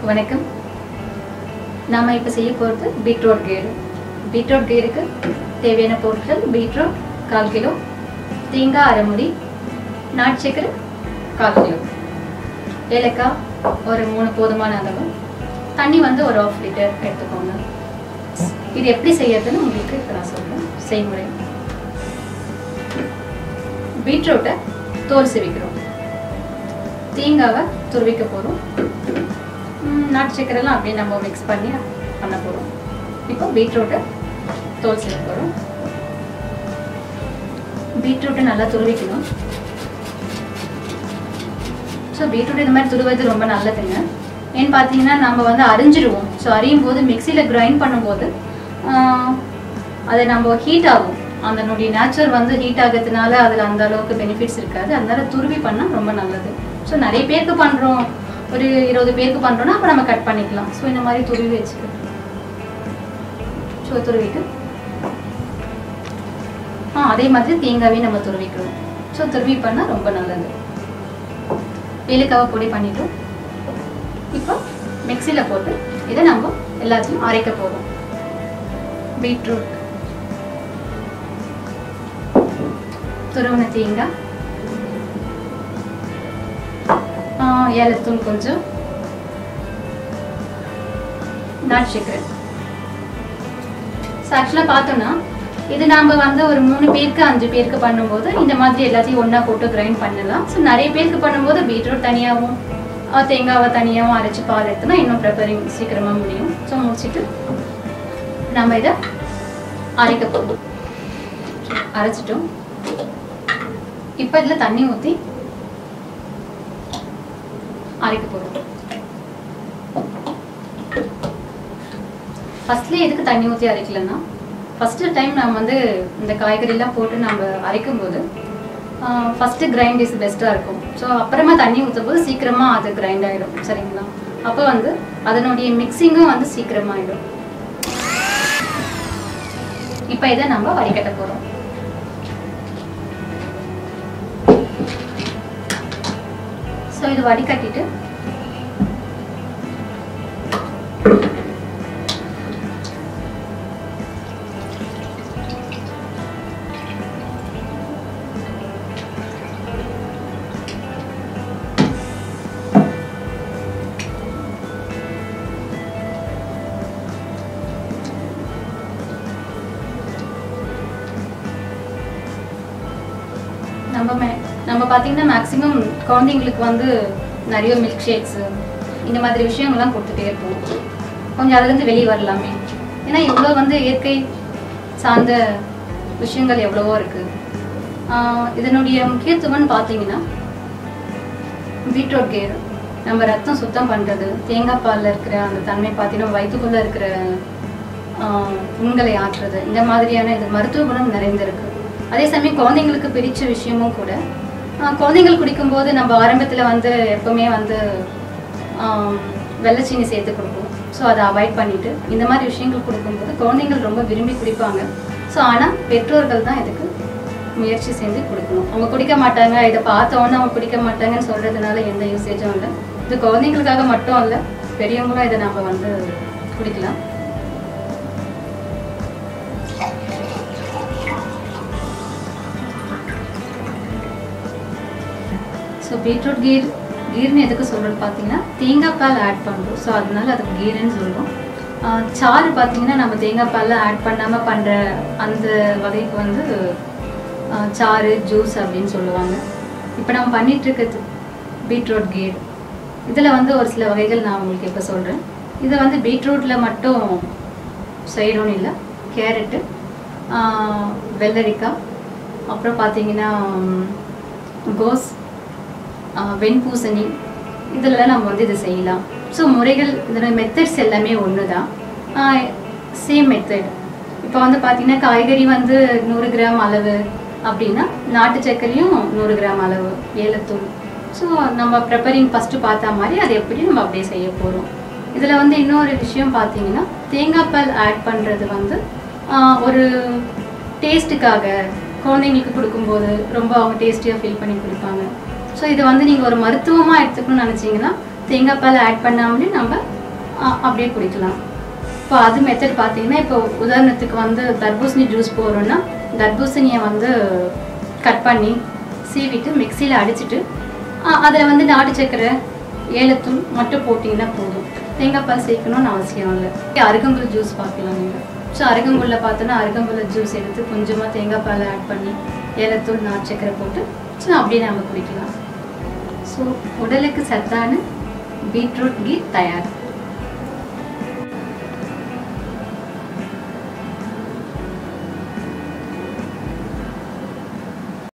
வணக்கம் நாம இப்போ செய்ய போகிறது பீட்ரூட் கேடு பீட்ரூட் கேடுக்கு தேவையான பொருட்கள் பீட்ரூட் கால் கிலோ தேங்காய் அரை முடி நாட்டு சக்கரை கால் கிலோ ஏலக்காய் ஒரு மூணு போதுமான அளவு தண்ணி வந்து ஒரு ஆஃப் லிட்டர் எடுத்துக்கோங்க இது எப்படி செய்யறதுன்னு உங்களுக்கு இப்போ நான் சொல்கிறேன் செய்முறை பீட்ரூட்டை தோல் சிவிக்கிறோம் தேங்காவை துருவிக்க போகிறோம் நாட்டு சக்கரைலாம் அப்படியே நம்ம மிக்ஸ் பண்ணி பண்ண போகிறோம் இப்போ பீட்ரூட்டை தோல் செய்ய போகிறோம் பீட்ரூட்டை நல்லா துருவிக்கணும் ஸோ பீட்ரூட் இந்த மாதிரி துருவது ரொம்ப நல்லதுங்க ஏன்னு பார்த்தீங்கன்னா நம்ம வந்து அரிஞ்சிடுவோம் ஸோ அரியும் போது மிக்சியில் கிரைண்ட் பண்ணும்போது ஆஹ், அது நம்ம ஹீட் ஆகும் அதனுடைய நேச்சர் வந்து ஹீட் ஆகிறதுனால அதில் அந்த அளவுக்கு பெனிஃபிட்ஸ் இருக்காது அதனால துருவி பண்ணால் ரொம்ப நல்லது ஸோ நிறைய பேருக்கு பண்ணுறோம் ஒரு இருபது பேருக்கு பண்ணுறோன்னா அப்போ நம்ம கட் பண்ணிக்கலாம் ஸோ இந்த மாதிரி துருவி வச்சுக்கலாம் ஸோ துருவிட்டு ஆ அதே மாதிரி தேங்காவையும் நம்ம துருவிக்கிறோம் ஸோ துருவி பண்ணால் ரொம்ப நல்லது ஏலக்காவை பொடி பண்ணிட்டோம் இப்போ மிக்சியில் போட்டு இதை நம்ம எல்லாத்தையும் அரைக்க போகிறோம் பீட்ரூட் துருவன தேங்காய் ஆ, ஏலத்தூள் கொஞ்சம் நாட்டு சக்கரை ஸோ ஆக்சுவலாக பார்த்தோன்னா இது நாம் வந்து ஒரு மூணு பேருக்கு அஞ்சு பேருக்கு பண்ணும்போது இந்த மாதிரி எல்லாத்தையும் ஒன்றா போட்டு கிரைண்ட் பண்ணலாம் ஸோ நிறைய பேருக்கு பண்ணும்போது பீட்ரூட் தனியாகவும் ஆ, தேங்காவை தனியாகவும் அரைச்சி பால் எடுத்துனா இன்னும் ப்ரிப்பரிங் சீக்கிரமாக முடியும் ஸோ முடிச்சுட்டு நம்ம இதை அரைக்க போகிறோம் அரைச்சிட்டோம் இப்போ இதில் தண்ணி ஊற்றி அரைக்க போகிறோம் ஃபர்ஸ்ட்லேயே எதுக்கு தண்ணி ஊற்றி அரைக்கலன்னா ஃபஸ்ட்டு டைம் நம்ம வந்து இந்த காய்கறிலாம் போட்டு நம்ம அரைக்கும் போது ஃபஸ்ட்டு கிரைண்ட் இஸ் பெஸ்ட்டாக இருக்கும் ஸோ அப்புறமா தண்ணி ஊற்றும் போது சீக்கிரமாக அது கிரைண்ட் ஆகிடும் சரிங்களா அப்போ வந்து அதனுடைய மிக்சிங்கும் வந்து சீக்கிரமாகிடும் இப்போ இதை நம்ம வடிகட்ட போகிறோம் ஸோ இது வடிகட்டிட்டு நம்ம மே- நம்ம பார்த்தீங்கன்னா மேக்ஸிமம் குழந்தைங்களுக்கு வந்து நிறைய மில்க் ஷேக்ஸு இந்த மாதிரி விஷயங்கள்லாம் கொடுத்துட்டே இருப்போம் கொஞ்சம் அதுலேருந்து வெளியே வரலாமே ஏன்னா இவ்வளோ வந்து இயற்கை சார்ந்த விஷயங்கள் எவ்வளவோ இருக்குது இதனுடைய முக்கியத்துவம்னு பார்த்தீங்கன்னா பீட்ரூட் கேர் நம்ம ரத்தம் சுத்தம் பண்ணுறது தேங்காய் பாலில் இருக்கிற அந்த தன்மை பார்த்தீங்கன்னா வயிற்றுக்குள்ளே இருக்கிற ஆஹ், புண்களை ஆற்றுறது இந்த மாதிரியான இது மருத்துவ குணம் நிறைந்திருக்கு அதே சமயம் குழந்தைங்களுக்கு பிடிச்ச விஷயமும் கூட ஆஹ், குழந்தைகள் குடிக்கும்போது நம்ம ஆரம்பத்தில் வந்து எப்பவுமே வந்து ஆம், வெள்ளைச்சீனி சேர்த்து கொடுப்போம் ஸோ அதை அவாய்ட் பண்ணிட்டு இந்த மாதிரி விஷயங்கள் கொடுக்கும்போது குழந்தைகள் ரொம்ப விரும்பி குடிப்பாங்க ஸோ ஆனால் பெற்றோர்கள் தான் இதுக்கு முயற்சி செஞ்சு கொடுக்கணும் அவங்க குடிக்க மாட்டாங்க இதை பார்த்த உடனே அவங்க குடிக்க மாட்டாங்கன்னு சொல்றதுனால எந்த யூசேஜும் இல்லை இது குழந்தைங்களுக்காக மட்டும் இல்லை பெரியவங்களும் இதை நம்ம வந்து குடிக்கலாம் ஸோ பீட்ரூட் கீர் கீர்னு எதுக்கு சொல்கிறது பார்த்தீங்கன்னா தேங்காய் பால் ஆட் பண்ணுறோம் ஸோ அதனால அதுக்கு கீர்னு சொல்கிறோம் சாறு பார்த்தீங்கன்னா நம்ம தேங்காய் பாலில் ஆட் பண்ணாமல் பண்ணுற அந்த வகைக்கு வந்து ஆஹ், சாறு ஜூஸ் அப்படின்னு சொல்லுவாங்க இப்போ நம்ம பண்ணிட்டு இருக்கிறது பீட்ரூட் கீர் இதில் வந்து ஒரு சில வகைகள் நான் உங்களுக்கு இப்போ சொல்கிறேன் இதை வந்து பீட்ரூட்டில் மட்டும் செய்யணும்னு இல்லை கேரட்டு ஆஹ், வெள்ளரிக்காய் அப்புறம் பார்த்தீங்கன்னா ம், கோஸ் ஆஹ் வெண்பூசணி இதிலலாம் நம்ம வந்து இது செய்யலாம் ஸோ முறைகள் இதோட மெத்தட்ஸ் எல்லாமே ஒன்று தான் சேம் மெத்தட் இப்போ வந்து பார்த்தீங்கன்னா காய்கறி வந்து நூறு கிராம் அளவு அப்படின்னா நாட்டு சர்க்கரையும் நூறு கிராம் அளவு ஏலத்தூள் ஸோ நம்ம ப்ரிப்பரிங் ஃபஸ்ட்டு பார்த்த மாதிரி அது எப்படி நம்ம அப்படியே செய்ய போகிறோம் இதில் வந்து இன்னொரு விஷயம் பார்த்தீங்கன்னா தேங்காய் பால் ஆட் பண்ணுறது வந்து ஆஹ் ஒரு டேஸ்ட்டுக்காக குழந்தைங்களுக்கு கொடுக்கும்போது ரொம்ப அவங்க டேஸ்டியாக ஃபீல் பண்ணி குடிப்பாங்க ஸோ இதை வந்து நீங்கள் ஒரு மருத்துவமாக எடுத்துக்கணும்னு நினச்சிங்கன்னா தேங்காய் பால் ஆட் பண்ணாமலே நம்ம அ- அப்படியே குடிக்கலாம் இப்போ அது மெத்தட் பார்த்தீங்கன்னா இப்போ உதாரணத்துக்கு வந்து தர்பூசணி ஜூஸ் போடுறோன்னா தர்பூசணியை வந்து கட் பண்ணி சீவிட்டு மிக்சியில் அடிச்சிட்டு அதில் வந்து நாட்டு சக்கரை ஏலத்தூள் மட்டும் போட்டிங்கன்னா போதும் தேங்காய் பால் சேர்க்கணும்னு அவசியம் இல்லை அருகம்புல் ஜூஸ் பார்க்கலாம் நீங்கள் ஸோ அருகம்புல்ல பார்த்தோன்னா அருகம்புல்ல ஜூஸ் எடுத்து கொஞ்சமாக தேங்காய் பால் ஆட் பண்ணி ஏலத்தூள் நாட்டு சக்கரை போட்டு ஸோ அப்படியே நம்ம குடிக்கலாம் ஸோ உடலுக்கு சத்தான பீட்ரூட் கீ தயார்